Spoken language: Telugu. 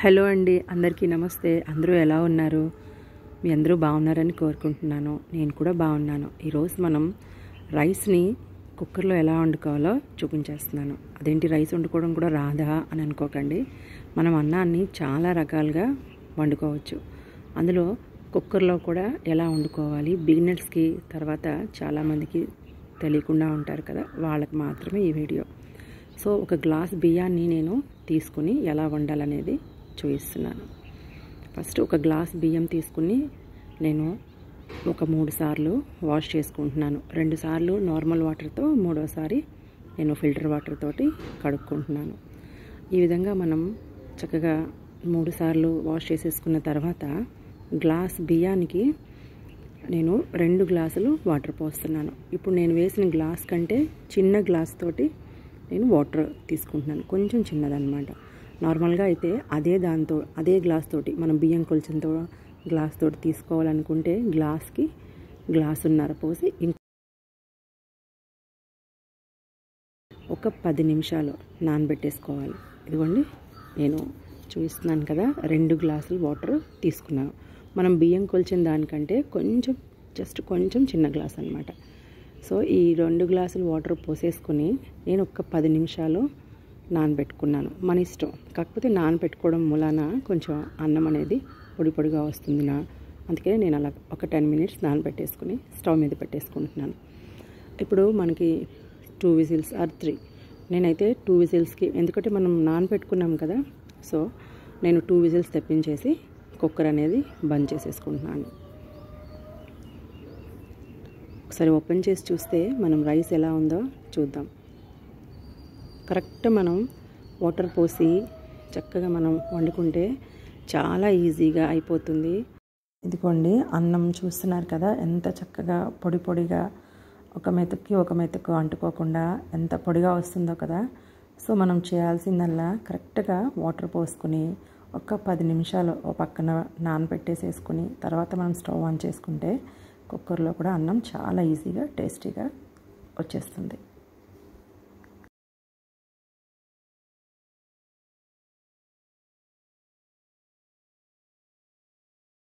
హలో అండి అందరికీ నమస్తే అందరూ ఎలా ఉన్నారు మీ అందరూ బాగున్నారని కోరుకుంటున్నాను నేను కూడా బాగున్నాను ఈరోజు మనం రైస్ని కుక్కర్లో ఎలా వండుకోవాలో చూపించేస్తున్నాను అదేంటి రైస్ వండుకోవడం కూడా రాదా అని అనుకోకండి మనం అన్నాన్ని చాలా రకాలుగా వండుకోవచ్చు అందులో కుక్కర్లో కూడా ఎలా వండుకోవాలి బిగినర్స్కి తర్వాత చాలామందికి తెలియకుండా ఉంటారు కదా వాళ్ళకి మాత్రమే ఈ వీడియో సో ఒక గ్లాస్ బియ్యాన్ని నేను తీసుకుని ఎలా వండాలనేది చూపిస్తున్నాను ఫస్ట్ ఒక గ్లాస్ బియ్యం తీసుకుని నేను ఒక మూడు సార్లు వాష్ చేసుకుంటున్నాను రెండు సార్లు నార్మల్ వాటర్తో మూడోసారి నేను ఫిల్టర్ వాటర్ తోటి కడుక్కుంటున్నాను ఈ విధంగా మనం చక్కగా మూడు సార్లు వాష్ చేసేసుకున్న తర్వాత గ్లాస్ బియ్యానికి నేను రెండు గ్లాసులు వాటర్ పోస్తున్నాను ఇప్పుడు నేను వేసిన గ్లాస్ కంటే చిన్న గ్లాస్ తోటి నేను వాటర్ తీసుకుంటున్నాను కొంచెం చిన్నదన్నమాట నార్మల్గా అయితే అదే దాంతో అదే గ్లాస్ తోటి మనం బియ్యం కొలిచినంత గ్లాస్ తోటి తీసుకోవాలనుకుంటే గ్లాస్కి గ్లాసున్నర పోసి ఇంకో ఒక పది నిమిషాలు నానబెట్టేసుకోవాలి ఇదిగోండి నేను చూపిస్తున్నాను కదా రెండు గ్లాసులు వాటర్ తీసుకున్నాను మనం బియ్యం కొలిచిన దానికంటే కొంచెం జస్ట్ కొంచెం చిన్న గ్లాస్ అనమాట సో ఈ రెండు గ్లాసులు వాటర్ పోసేసుకుని నేను ఒక పది నిమిషాలు నానబెట్టుకున్నాను మన ఇష్టం కాకపోతే నానబెట్టుకోవడం మూలాన కొంచెం అన్నం అనేది పొడి పొడిగా వస్తుంది నా అందుకే నేను అలా ఒక టెన్ మినిట్స్ నానబెట్టేసుకుని స్టవ్ మీద పెట్టేసుకుంటున్నాను ఇప్పుడు మనకి టూ విజిల్స్ ఆర్ త్రీ నేనైతే టూ విజిల్స్కి ఎందుకంటే మనం నానబెట్టుకున్నాం కదా సో నేను టూ విజిల్స్ తెప్పించేసి కుక్కర్ అనేది బంద్ చేసేసుకుంటున్నాను ఒకసారి ఓపెన్ చేసి చూస్తే మనం రైస్ ఎలా ఉందో చూద్దాం కరెక్ట్ మనం వాటర్ పోసి చక్కగా మనం వండుకుంటే చాలా ఈజీగా అయిపోతుంది ఇదిగోండి అన్నం చూస్తున్నారు కదా ఎంత చక్కగా పొడి పొడిగా ఒక మెతుక్కి ఒక మెతుకు అంటుకోకుండా ఎంత పొడిగా వస్తుందో కదా సో మనం చేయాల్సిందల్లా కరెక్ట్గా వాటర్ పోసుకుని ఒక పది నిమిషాలు ఓ పక్కన నానబెట్టేసేసుకుని తర్వాత మనం స్టవ్ ఆన్ చేసుకుంటే కుక్కర్లో కూడా అన్నం చాలా ఈజీగా టేస్టీగా వచ్చేస్తుంది